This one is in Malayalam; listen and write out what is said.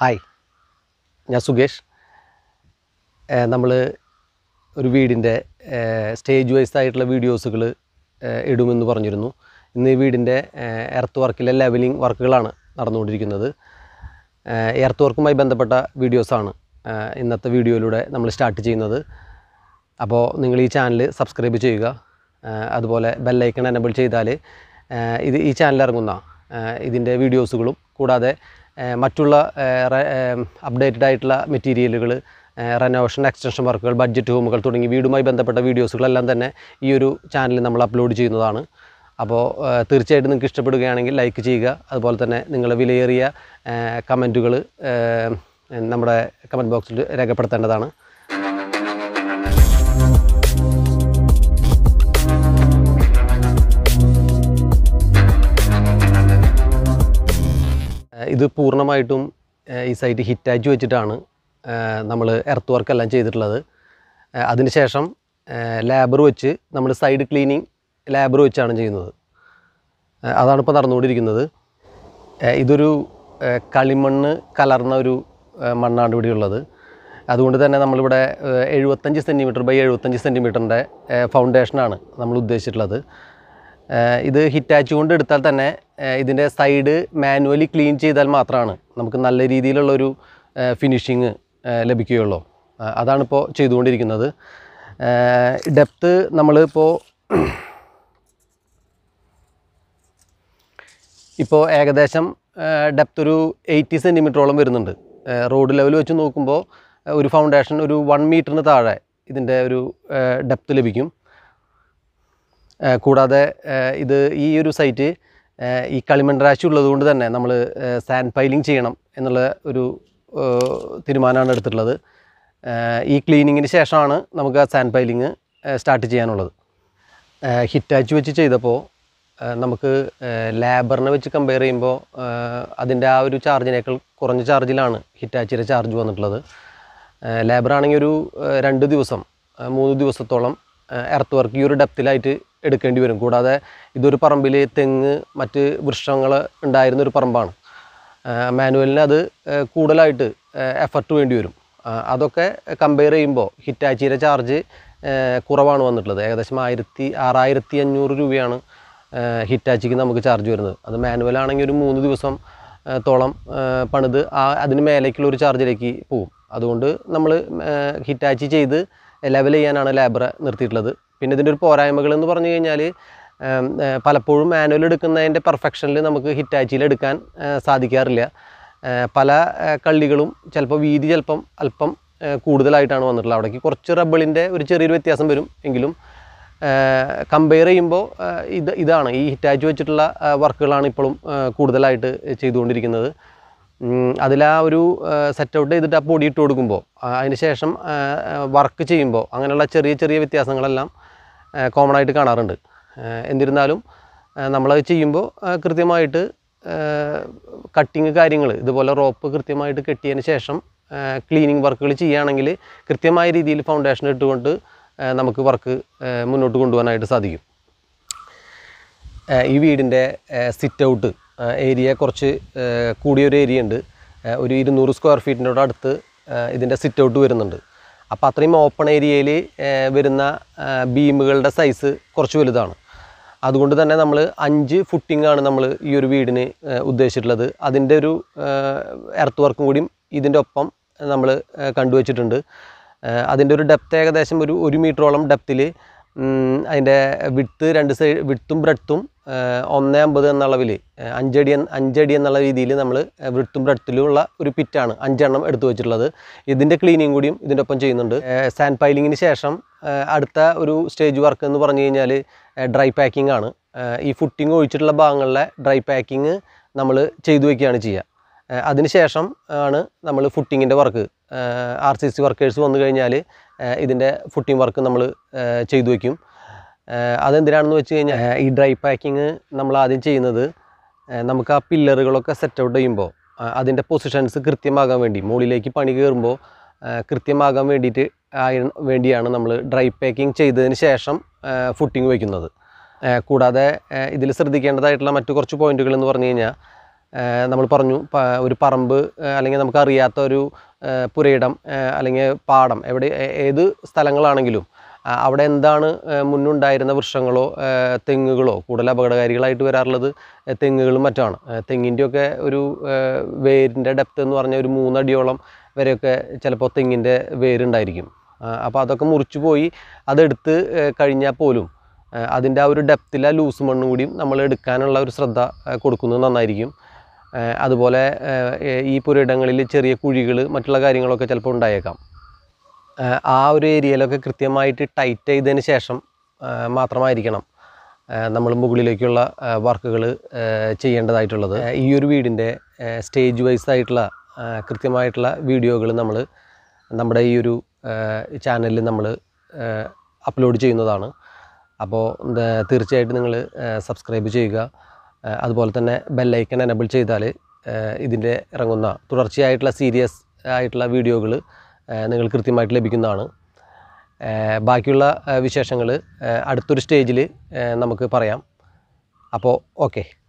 ഹായ് ഞാൻ സുകേഷ് നമ്മൾ ഒരു വീടിൻ്റെ സ്റ്റേജ് വൈസ് ആയിട്ടുള്ള വീഡിയോസുകൾ ഇടുമെന്ന് പറഞ്ഞിരുന്നു ഇന്ന് ഈ വീടിൻ്റെ എർത്ത് വർക്കിലെ ലെവലിംഗ് വർക്കുകളാണ് നടന്നുകൊണ്ടിരിക്കുന്നത് എർത്ത് വർക്കുമായി ബന്ധപ്പെട്ട വീഡിയോസാണ് ഇന്നത്തെ വീഡിയോയിലൂടെ നമ്മൾ സ്റ്റാർട്ട് ചെയ്യുന്നത് അപ്പോൾ നിങ്ങൾ ഈ ചാനൽ സബ്സ്ക്രൈബ് ചെയ്യുക ആ, അതുപോലെ ബെല്ലൈക്കൺ എനബിൾ ചെയ്താൽ ആ, ഇത് ഈ ചാനൽ ഇറങ്ങുന്ന ആ, ഇതിൻ്റെ വീഡിയോസുകളും കൂടാതെ ആ, മറ്റുള്ള അപ്ഡേറ്റഡ് ആയിട്ടുള്ള മെറ്റീരിയലുകൾ റെനോവേഷൻ എക്സ്റ്റൻഷൻ വർക്കുകൾ ബഡ്ജറ്റ് ഹോമുകൾ തുടങ്ങി വീടുമായി ബന്ധപ്പെട്ട വീഡിയോസുകളെല്ലാം തന്നെ ഈ ഒരു ചാനലിൽ നമ്മൾ അപ്ലോഡ് ചെയ്യുന്നതാണ് അപ്പോൾ ആ, തീർച്ചയായിട്ടും നിങ്ങൾക്ക് ഇഷ്ടപ്പെടുകയാണെങ്കിൽ ലൈക്ക് ചെയ്യുക അതുപോലെ തന്നെ നിങ്ങളുടെ വിലയേറിയ കമൻറ്റുകൾ നമ്മുടെ കമൻറ്റ് ബോക്സിൽ രേഖപ്പെടുത്തേണ്ടതാണ് ഏഹ് ഇത് പൂർണ്ണമായിട്ടും ഏഹ് ഈ സൈറ്റ് ഹിറ്റാച്ച് വെച്ചിട്ടാണ് നമ്മൾ എർത്ത് വർക്ക് എല്ലാം ചെയ്തിട്ടുള്ളത് ഏഹ് അതിനുശേഷം ലേബർ വെച്ച് നമ്മൾ സൈഡ് ക്ലീനിങ് ലേബർ വെച്ചാണ് ചെയ്യുന്നത് ഏഹ് അതാണ് ഇപ്പോൾ നടന്നുകൊണ്ടിരിക്കുന്നത് ഏഹ് ഇതൊരു ഏഹ് കളിമണ്ണ് കലർന്ന ഒരു ഏഹ് മണ്ണാണ് ഇവിടെ ഉള്ളത് അതുകൊണ്ട് തന്നെ നമ്മളിവിടെ ഏഹ് എഴുപത്തഞ്ച് സെൻറ്റിമീറ്റർ ബൈ എഴുപത്തഞ്ച് സെൻറ്റിമീറ്ററിൻ്റെ ഫൗണ്ടേഷനാണ് നമ്മൾ ഉദ്ദേശിച്ചിട്ടുള്ളത് ഏഹ് ഇത് ഹിറ്റാച്ച് കൊണ്ട് എടുത്താൽ തന്നെ ഏഹ് ഇതിൻ്റെ സൈഡ് മാനുവലി ക്ലീൻ ചെയ്താൽ മാത്രമാണ് നമുക്ക് നല്ല രീതിയിലുള്ളൊരു ഫിനിഷിങ് ലഭിക്കുകയുള്ളൂ ഏഹ് അതാണിപ്പോൾ ചെയ്തുകൊണ്ടിരിക്കുന്നത് ഡെപ്ത്ത് നമ്മളിപ്പോൾ ഇപ്പോൾ ഏകദേശം ഡെപ്ത് ഒരു എയ്റ്റി സെൻറ്റിമീറ്ററോളം വരുന്നുണ്ട് റോഡ് ലെവൽ വെച്ച് നോക്കുമ്പോൾ ഏഹ് ഒരു ഫൗണ്ടേഷൻ ഒരു വൺ മീറ്ററിന് താഴെ ഇതിൻ്റെ ഒരു ഡെപ്ത് ലഭിക്കും ഏഹ് കൂടാതെ ഏഹ് ഇത് ഈ ഒരു സൈറ്റ് ഏഹ് ഈ കളിമൺ രാശി ഉള്ളതുകൊണ്ട് തന്നെ നമ്മൾ സാൻഡ് പൈലിംഗ് ചെയ്യണം എന്നുള്ള ഒരു ഏഹ് തീരുമാനമാണ് എടുത്തിട്ടുള്ളത് ഏഹ് ഈ ക്ലീനിങ്ങിന് ശേഷമാണ് നമുക്ക് ആ സാൻഡ് പൈലിംഗ് സ്റ്റാർട്ട് ചെയ്യാനുള്ളത് ഹിറ്റാച്ച് വെച്ച് ചെയ്തപ്പോൾ ഏഹ് നമുക്ക് ലേബറിനെ വെച്ച് കമ്പയർ ചെയ്യുമ്പോൾ അതിൻ്റെ ആ ഒരു ചാർജിനേക്കാൾ കുറഞ്ഞ ചാർജിലാണ് ഹിറ്റാച്ചിയുടെ ചാർജ് വന്നിട്ടുള്ളത് ലേബർ ആണെങ്കിൽ ഒരു ഏഹ് രണ്ട് ദിവസം ഏഹ് മൂന്ന് ദിവസത്തോളം എർത്ത് വർക്ക് ഈ ഒരു ഡെപ്തിലായിട്ട് എടുക്കേണ്ടി വരും കൂടാതെ ഇതൊരു പറമ്പിൽ തെങ്ങ് മറ്റ് വൃക്ഷങ്ങൾ ഉണ്ടായിരുന്ന ഒരു പറമ്പാണ് മാനുവലിന് അത് ഏഹ് കൂടുതലായിട്ട് എഫർട്ട് വേണ്ടി വരും ആ, അതൊക്കെ കമ്പയർ ചെയ്യുമ്പോൾ ഹിറ്റാച്ചിയുടെ ചാർജ് കുറവാണ് വന്നിട്ടുള്ളത് ഏകദേശം ആയിരത്തി ആറായിരത്തി അഞ്ഞൂറ് രൂപയാണ് ഹിറ്റാച്ചിക്ക് നമുക്ക് ചാർജ് വരുന്നത് അത് മാനുവൽ ആണെങ്കിൽ ഒരു മൂന്ന് ദിവസം ഏഹ് തോളം ഏഹ് പണിത് ആ അതിന് മേലേക്കുള്ള ഒരു ചാർജിലേക്ക് പോകും അതുകൊണ്ട് നമ്മൾ ഹിറ്റാച്ചി ചെയ്ത് ലെവൽ ചെയ്യാനാണ് ലേബറെ നിർത്തിയിട്ടുള്ളത് പിന്നെ ഇതിൻ്റെ ഒരു പോരായ്മകൾ എന്ന് പറഞ്ഞു കഴിഞ്ഞാൽ ഏം, ഏഹ് പലപ്പോഴും മാനുവൽ എടുക്കുന്നതിൻ്റെ പെർഫെക്ഷനിൽ നമുക്ക് ഹിറ്റാച്ചിയിൽ എടുക്കാൻ ഏഹ് സാധിക്കാറില്ല ഏഹ് പല ഏഹ് കള്ളികളും ചിലപ്പോൾ വീതി ചിലപ്പം അല്പം ഏഹ് കൂടുതലായിട്ടാണ് വന്നിട്ടുള്ളത് അവിടേക്ക് കുറച്ച് റബ്ബിളിൻ്റെ ഒരു ചെറിയൊരു വ്യത്യാസം വരും എങ്കിലും കമ്പയർ ചെയ്യുമ്പോൾ ഇത് ഇതാണ് ഈ ഹിറ്റാച്ച് വെച്ചിട്ടുള്ള വർക്കുകളാണ് ഇപ്പോഴും ഏഹ് കൂടുതലായിട്ട് ചെയ്തുകൊണ്ടിരിക്കുന്നത് അതിൽ ആ ഒരു സെറ്റ് ഔട്ട് ചെയ്തിട്ട് ആ പൊടി ഇട്ട് കൊടുക്കുമ്പോൾ അതിന് ശേഷം വർക്ക് ചെയ്യുമ്പോൾ അങ്ങനെയുള്ള ചെറിയ ചെറിയ വ്യത്യാസങ്ങളെല്ലാം കോമൺ ആയിട്ട് കാണാറുണ്ട് ഏഹ് എന്നിരുന്നാലും ഏഹ് നമ്മളത് ചെയ്യുമ്പോൾ ഏഹ് കൃത്യമായിട്ട് കട്ടിങ് കാര്യങ്ങൾ ഇതുപോലെ റോപ്പ് കൃത്യമായിട്ട് കെട്ടിയതിന് ശേഷം ക്ലീനിങ് വർക്കുകൾ ചെയ്യുകയാണെങ്കിൽ കൃത്യമായ രീതിയിൽ ഫൗണ്ടേഷൻ ഇട്ടുകൊണ്ട് ഏഹ് നമുക്ക് വർക്ക് മുന്നോട്ട് കൊണ്ടുപോകാനായിട്ട് സാധിക്കും ഏഹ് ഈ വീടിൻ്റെ സിറ്റ് ഔട്ട് ഏരിയ കുറച്ച് ഏഹ് കൂടിയൊരു ഏരിയ ഉണ്ട് ഏഹ് ഒരു ഇരുന്നൂറ് സ്ക്വയർ ഫീറ്റിനോട് അടുത്ത് ഏഹ് ഇതിൻ്റെ സിറ്റ് ഔട്ട് വരുന്നുണ്ട് അപ്പോൾ അത്രയും ഓപ്പൺ ഏരിയയിൽ വരുന്ന ബീമുകളുടെ സൈസ് കുറച്ച് വലുതാണ് അതുകൊണ്ട് തന്നെ നമ്മൾ അഞ്ച് ഫുട്ടിംഗ് ആണ് നമ്മൾ ഈ ഒരു വീടിന് ഏഹ് ഉദ്ദേശിച്ചിട്ടുള്ളത് അതിൻ്റെ ഒരു എർത്ത് വർക്കും കൂടിയും ഇതിൻ്റെ ഒപ്പം നമ്മൾ കണ്ടുവച്ചിട്ടുണ്ട് ഏഹ് അതിൻ്റെ ഒരു ഡെപ്ത് ഏകദേശം ഒരു ഒരു മീറ്ററോളം ഡെപ്തിൽ അതിൻ്റെ വിട്ത്ത് രണ്ട് സൈഡ് വിട്ത്തും ബ്രെഡ്ത്തും ഒന്ന് അമ്പത് എന്ന അളവിൽ അഞ്ചടി എന്ന- അഞ്ചടി എന്നുള്ള രീതിയിൽ നമ്മൾ വിട്ത്തും ബ്രെഡ്ത്തിലുമുള്ള ഒരു പിറ്റാണ് അഞ്ചെണ്ണം എടുത്തു വെച്ചിട്ടുള്ളത് ഇതിൻ്റെ ക്ലീനിങ് കൂടിയും ഇതിൻ്റെ ഒപ്പം ചെയ്യുന്നുണ്ട് സാൻഡ് പൈലിങ്ങിന് ശേഷം ഏഹ് അടുത്ത ഒരു സ്റ്റേജ് വർക്ക് എന്ന് പറഞ്ഞു കഴിഞ്ഞാൽ ഡ്രൈ പാക്കിംഗ് ആണ് ഏഹ് ഈ ഫുട്ടിങ് ഒഴിച്ചിട്ടുള്ള ഭാഗങ്ങളിലെ ഡ്രൈ പാക്കിംഗ് നമ്മൾ ചെയ്തു വയ്ക്കുകയാണ് ചെയ്യുക ഏഹ് അതിനുശേഷം ആണ് നമ്മൾ ഫുട്ടിങ്ങിൻ്റെ work R C C workers വന്നു കഴിഞ്ഞാൽ ഇതിൻ്റെ ഫുട്ടിങ് വർക്ക് നമ്മൾ ചെയ്തു വയ്ക്കും ഏഹ് അതെന്തിനാണെന്ന് വെച്ച് കഴിഞ്ഞാൽ ഏഹ് ഈ ഡ്രൈ പാക്കിങ് നമ്മൾ ആദ്യം ചെയ്യുന്നത് ഏഹ് നമുക്ക് ആ പില്ലറുകളൊക്കെ സെറ്റ് ഔട്ട് ചെയ്യുമ്പോൾ അതിൻ്റെ പൊസിഷൻസ് കൃത്യമാകാൻ വേണ്ടി മുകളിലേക്ക് പണി കയറുമ്പോൾ കൃത്യമാകാൻ വേണ്ടിയിട്ട് ആയി- വേണ്ടിയാണ് നമ്മൾ ഡ്രൈ പാക്കിംഗ് ചെയ്തതിന് ശേഷം ഫുട്ടിങ് വയ്ക്കുന്നത് ഏഹ് കൂടാതെ ഇതിൽ ശ്രദ്ധിക്കേണ്ടതായിട്ടുള്ള മറ്റു കുറച്ച് പോയിന്റുകൾ എന്ന് പറഞ്ഞു കഴിഞ്ഞാൽ നമ്മൾ പറഞ്ഞു പ- ഒരു പറമ്പ് ആ, അല്ലെങ്കിൽ നമുക്കറിയാത്ത ഒരു ആ, പുരയിടം ആ, അല്ലെങ്കിൽ പാടം എവിടെ ഏ- ഏത് സ്ഥലങ്ങളാണെങ്കിലും ആ, അവിടെ എന്താണ് ആ, മുന്നുണ്ടായിരുന്ന വൃക്ഷങ്ങളോ ആ, തെങ്ങുകളോ കൂടുതൽ അപകടകാരികളായിട്ട് വരാറുള്ളത് ആ, തെങ്ങുകളും മറ്റുമാണ് തെങ്ങിൻ്റെയൊക്കെ ഒരു ആ, വേരിൻ്റെ ഡെപ്ത് എന്ന് പറഞ്ഞാൽ ഒരു മൂന്നടിയോളം വരെയൊക്കെ ചിലപ്പോൾ തെങ്ങിൻ്റെ വേരുണ്ടായിരിക്കും അപ്പോൾ അതൊക്കെ മുറിച്ചു പോയി അതെടുത്ത് ആ, കഴിഞ്ഞാൽ പോലും അതിൻ്റെ ആ ഒരു ഡെപ്തിൽ ആ ലൂസ് മണ്ണും കൂടിയും നമ്മൾ എടുക്കാനുള്ള ഒരു ശ്രദ്ധ ആ, കൊടുക്കുന്നത് നന്നായിരിക്കും ആ, അതുപോലെ ആ, ഈ പുരയിടങ്ങളിൽ ചെറിയ കുഴികൾ മറ്റുള്ള കാര്യങ്ങളൊക്കെ ചിലപ്പോൾ ഉണ്ടായേക്കാം ആ, ആ ഒരു ഏരിയയിലൊക്കെ കൃത്യമായിട്ട് ടൈറ്റ് ചെയ്തതിന് ശേഷം ആ, മാത്രമായിരിക്കണം നമ്മൾ മുകളിലേക്കുള്ള വർക്കുകൾ ചെയ്യേണ്ടതായിട്ടുള്ളത് ആ, ഈ ഒരു വീടിൻ്റെ സ്റ്റേജ് വൈസ് ആയിട്ടുള്ള ആ, കൃത്യമായിട്ടുള്ള വീഡിയോകൾ നമ്മൾ നമ്മുടെ ഈ ഒരു ചാനലിൽ നമ്മൾ അപ്ലോഡ് ചെയ്യുന്നതാണ് അപ്പോൾ എന്താ തീർച്ചയായിട്ടും നിങ്ങൾ സബ്സ്ക്രൈബ് ചെയ്യുക ആ, അതുപോലെ തന്നെ ബെല്ലൈക്കൺ എനബിൾ ചെയ്താൽ ഇതിൻ്റെ ഇറങ്ങുന്ന തുടർച്ചയായിട്ടുള്ള സീരിയസ് ആയിട്ടുള്ള വീഡിയോകൾ നിങ്ങൾ കൃത്യമായിട്ട് ലഭിക്കുന്നതാണ് ആ, ബാക്കിയുള്ള വിശേഷങ്ങൾ അടുത്തൊരു സ്റ്റേജിൽ നമുക്ക് പറയാം അപ്പോൾ ഓക്കെ